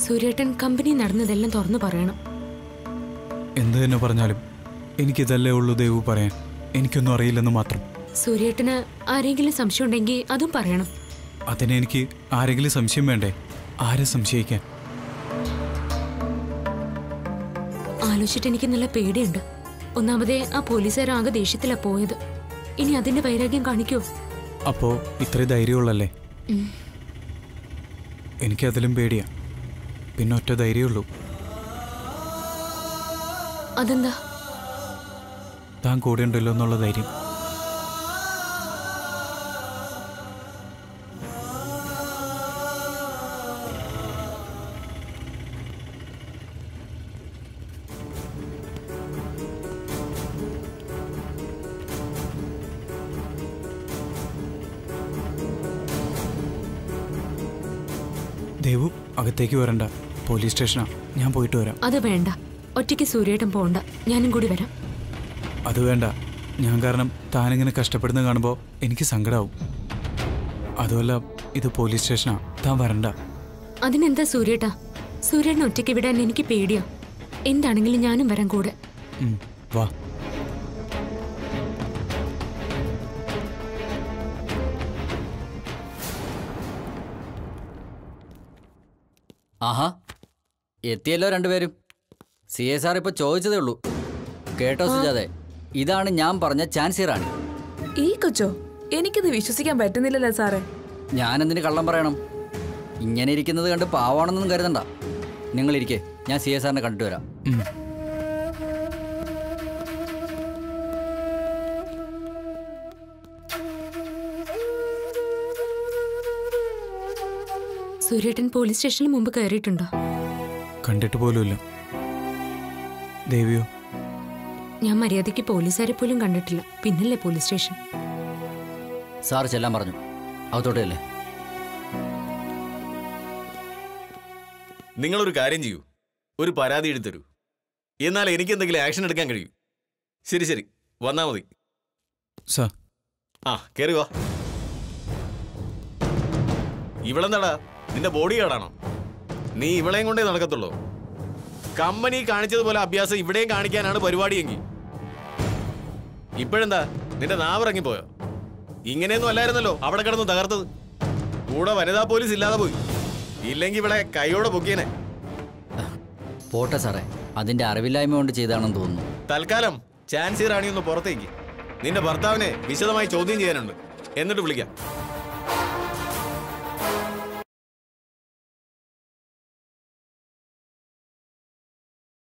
സൂര്യേട്ടൻ company നടന്നതെല്ലാം തുറന്നു പറയണം എന്ത് തന്നെ പറഞ്ഞാലും എനിക്കിതല്ലേ ഉള്ളൂ ദേവു പറയാൻ എനിക്കൊന്നും അറിയില്ലെന്ന് മാത്രം സൂര്യേട്ടന് ആരെങ്കിലും സംശയം ഉണ്ടെങ്കിൽ അതും പറയണം അതിന് എനിക്ക് ആരെങ്കിലും സംശയം വേണ്ടേ ആരെ സംശയിക്കാൻ ആലോചിച്ചിട്ട് എനിക്ക് നല്ല പേടിയുണ്ട് ഒന്നാമതേ ആ പോലീസുകാർ ആകെ ദേഷ്യത്തിലാ പോയത് ഇനി അതിന്റെ വൈരാഗ്യം കാണിക്കോ അപ്പോ ഇത്രയും ധൈര്യമുള്ളല്ലേ ഉം. എനിക്കതിലും പേടിയാ പിന്നെ ഒറ്റ ധൈര്യമുള്ളൂ അതെന്താ താൻ കൂടെ ഉണ്ടല്ലോ എന്നുള്ള ധൈര്യം ദേവു അകത്തേക്ക് വരണ്ട പോലീസ് സ്റ്റേഷനാ ഞാൻ പോയിട്ട് വരാം അത് വേണ്ട ഒറ്റയ്ക്ക് സൂര്യേട്ടൻ പോണ്ട ഞാനും കൂടി വരാം അത് വേണ്ട ഞാൻ കാരണം താനിങ്ങനെ കഷ്ടപ്പെടുന്ന കാണുമ്പോൾ എനിക്ക് സങ്കടാവും അതുമല്ല ഇത് പോലീസ് സ്റ്റേഷനാ താൻ വരണ്ട അതിനെന്താ സൂര്യേട്ടാ സൂര്യേട്ടൻ ഒറ്റയ്ക്ക് വിടാൻ എനിക്ക് പേടിയാ എന്താണെങ്കിലും ഞാനും വരാം കൂടെ ഉം, വാ ആഹാ എത്തിയല്ലോ രണ്ടുപേരും സി എസ് ആർ ഇപ്പൊ ചോദിച്ചതേ ഉള്ളൂ കേട്ടോ സുജാതെ ഇതാണ് ഞാൻ പറഞ്ഞ ചാൻസി റാണി ഈ കൊച്ചോ എനിക്കിത് വിശ്വസിക്കാൻ പറ്റുന്നില്ലല്ലോ സാറേ ഞാൻ എന്തിന് കള്ളം പറയണം ഇങ്ങനെ ഇരിക്കുന്നത് കണ്ട് പാവാണെന്നൊന്നും കരുതണ്ട നിങ്ങൾ ഇരിക്കെ ഞാൻ സി എസ് ആറിനെ കണ്ടിട്ട് വരാം ഉം. സൂര്യേട്ടൻ പോലീസ് സ്റ്റേഷനിൽ മുമ്പ് കയറിയിട്ടുണ്ടോ കണ്ടിട്ട് പോലുമില്ല ദേവിയോ ഞാൻ മര്യാദയ്ക്ക് പോലീസുകാരെ പോലും കണ്ടിട്ടില്ല പിന്നല്ലേ പോലീസ് സ്റ്റേഷൻ സാർ ചെല്ലാൻ പറഞ്ഞു അകത്തോട്ടല്ലേ നിങ്ങളൊരു കാര്യം ചെയ്യൂ ഒരു പരാതി എഴുതരൂ എന്നാൽ എനിക്ക് എന്തെങ്കിലും ആക്ഷൻ എടുക്കാൻ കഴിയൂ ശരി ശരി വന്നാ മതി സാർ ആ കയറി വാ ഇവളെന്താടാ നിന്റെ ബോഡി ഗാർഡാണോ നീ ഇവളെയും കൊണ്ടേ നടക്കത്തുള്ളൂ കമ്പനി കാണിച്ചതുപോലെ അഭ്യാസം ഇവിടെയും കാണിക്കാനാണ് പരിപാടിയെങ്കിൽ ഇപ്പോഴെന്താ നിന്റെ നാവിറങ്ങിപ്പോയോ ഇങ്ങനെയൊന്നും അല്ലായിരുന്നല്ലോ അവിടെ കിടന്ന് തകർത്തത് കൂടെ വനിതാ പോലീസ് ഇല്ലാതെ പോയി ഇല്ലെങ്കിൽ ഇവിടെ കൈയോടെ പൊക്കിയനെ പോട്ടെ സാറേ അതിന്റെ അറിവില്ലായ്മ കൊണ്ട് ചെയ്താണെന്ന് തോന്നുന്നു തൽക്കാലം ചാൻസി റാണി ഒന്ന് പുറത്തേക്ക് നിന്റെ ഭർത്താവിനെ വിശദമായി ചോദ്യം ചെയ്യാനുണ്ട് എന്നിട്ട് വിളിക്കാം